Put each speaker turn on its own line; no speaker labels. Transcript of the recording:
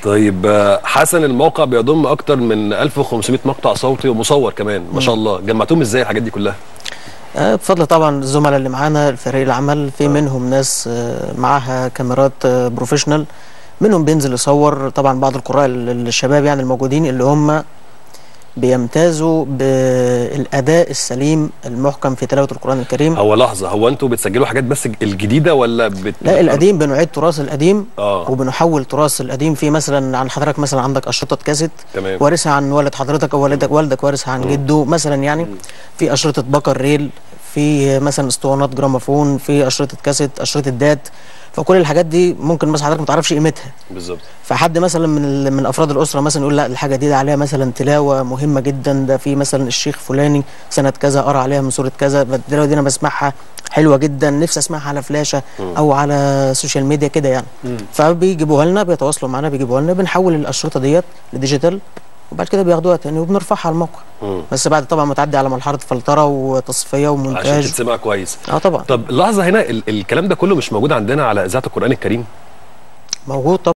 طيب آه، حسن الموقع بيضم اكتر من 1500 مقطع صوتي ومصور كمان ما شاء الله جمعتهم ازاي الحاجات دي كلها
آه، بفضل طبعا الزملاء اللي معانا فريق العمل في منهم ناس آه، معاها كاميرات آه، بروفيشنال منهم بينزل يصور طبعا بعض القراء ال- الشباب يعني الموجودين اللي هم بيمتازوا بالاداء السليم المحكم في تلاوه القران الكريم
هو لحظه هو انتوا بتسجلوا حاجات بس الجديده ولا بت...
لا القديم بنعيد تراث القديم
اه
وبنحول تراث القديم في مثلا عن حضرتك مثلا عندك اشرطه كاسيت
تمام
وارثها عن والد حضرتك او والدك والدك وارثها عن جده مثلا يعني في اشرطه بكر ريل في مثلا اسطوانات جراموفون في اشرطه كاسيت اشرطه دات فكل الحاجات دي ممكن مثلا حضرتك ما تعرفش قيمتها
بالظبط
فحد مثلا من ال- من افراد الاسره مثلا يقول لا الحاجه دي ده عليها مثلا تلاوه مهمه جدا ده في مثلا الشيخ فلاني سنه كذا قرا عليها من سوره كذا التلاوه دي انا بسمعها حلوه جدا نفسي اسمعها على فلاشه او على السوشيال ميديا كده يعني فبيجيبوها لنا بيتواصلوا معانا بيجيبوها لنا بنحول الاشرطه ديت لديجيتال وبعد كده بياخدوها تاني وبنرفعها على الموقع
مم.
بس بعد طبعا ما تعدي على مرحله فلتره وتصفيه
عشان
ومونتاج
تتسمع كويس
اه طبعا
طب لحظه هنا ال الكلام ده كله مش موجود عندنا على اذاعه القران الكريم
موجود طبعا